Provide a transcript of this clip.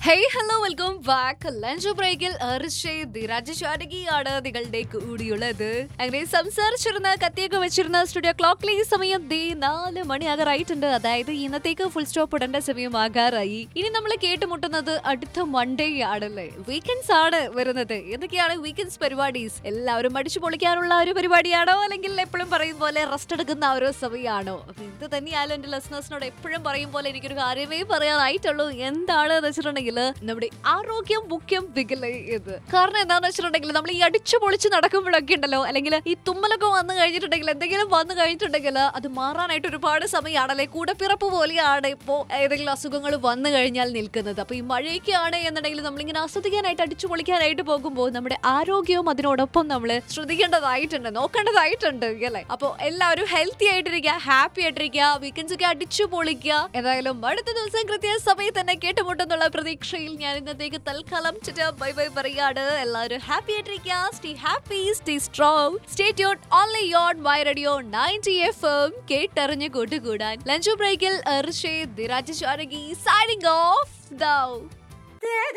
hey hello welcome back lunch ബ്രേക്കിൽ രാജശാരകിയാണ് നിങ്ങളുടെ കൂടിയുള്ളത് അങ്ങനെ സംസാരിച്ചിരുന്ന കത്തിയൊക്കെ വെച്ചിരുന്ന സ്റ്റുഡിയോ ക്ലോക്കിൽ ഈ സമയം ദേ നാല് മണിയാകാറായിട്ടുണ്ട് അതായത് ഇന്നത്തേക്ക് ഫുൾ സ്റ്റോപ്പ് ഇടേണ്ട സമയമാകാറായി ഇനി നമ്മൾ കേട്ടുമുട്ടുന്നത് അടുത്ത മൺഡേ ആണല്ലേ വീക്കെൻഡ്സ് ആണ് വരുന്നത് എന്തൊക്കെയാണ് വീക്കെൻഡ്സ് പരിപാടീസ് എല്ലാവരും അടിച്ചു പൊളിക്കാനുള്ള ഒരു പരിപാടിയാണോ അല്ലെങ്കിൽ എപ്പോഴും പറയും പോലെ റെസ്റ്റ് എടുക്കുന്ന ഒരു സമയമാണോ അപ്പൊ ഇത് തന്നെയായാലും എന്റെ ലിസണേഴ്സിനോട് എപ്പോഴും പറയും പോലെ എനിക്കൊരു കാര്യമേ പറയാനായിട്ടുള്ളൂ എന്താണ് എന്ന് വെച്ചിട്ടുണ്ടെങ്കിൽ നമ്മുടെ ആരോഗ്യം മുഖ്യം വികലേ ഇത് കാരണം എന്താന്ന് വെച്ചിട്ടുണ്ടെങ്കിൽ നമ്മൾ ഈ അടിച്ചു പൊളിച്ച് നടക്കുമ്പോഴൊക്കെ ഉണ്ടല്ലോ അല്ലെങ്കിൽ ഈ തുമ്മലൊക്കെ വന്നു കഴിഞ്ഞിട്ടുണ്ടെങ്കിൽ എന്തെങ്കിലും വന്നു കഴിഞ്ഞിട്ടുണ്ടെങ്കിൽ അത് മാറാനായിട്ട് ഒരുപാട് സമയമാണല്ലേ കൂടപ്പിറപ്പ് പോലെയാണ് ഇപ്പോ ഏതെങ്കിലും അസുഖങ്ങൾ വന്നു കഴിഞ്ഞാൽ നിൽക്കുന്നത് അപ്പൊ ഈ മഴയൊക്കെയാണ് എന്നുണ്ടെങ്കിൽ നമ്മളിങ്ങനെ ആസ്വദിക്കാനായിട്ട് അടിച്ചു പൊളിക്കാനായിട്ട് പോകുമ്പോൾ നമ്മുടെ ആരോഗ്യവും അതിനോടൊപ്പം നമ്മൾ ശ്രദ്ധിക്കേണ്ടതായിട്ടുണ്ട് നോക്കേണ്ടതായിട്ടുണ്ട് അല്ലേ അപ്പോൾ എല്ലാവരും ഹെൽത്തി ആയിട്ടിരിക്കുക ഹാപ്പി ആയിട്ടിരിക്കുക വീക്കെൻഡ്സ് ഒക്കെ അടിച്ചു പൊളിക്കുക ഏതായാലും അടുത്ത ദിവസം കൃത്യ സമയത്ത് തന്നെ കേട്ടുമുട്ടെന്നുള്ള പ്രതീക്ഷയിൽ ഞാൻ ഇന്നത്തേക്ക് തൽക്കാലം ബൈ ബൈ പറയാണ് എല്ലാവരും ഹാപ്പി ആയിട്ടിരിക്കുക stay happy stay strong stay tune only on my radio ninety F M കേട്ടറിഞ്ഞ് കൂട്ടുകൂടാൻ ലഞ്ച് ബ്രേക്കിൽ ഋഷേ ദിരാജ് ശാരകി സൈനിങ് ഓഫ് ദൗ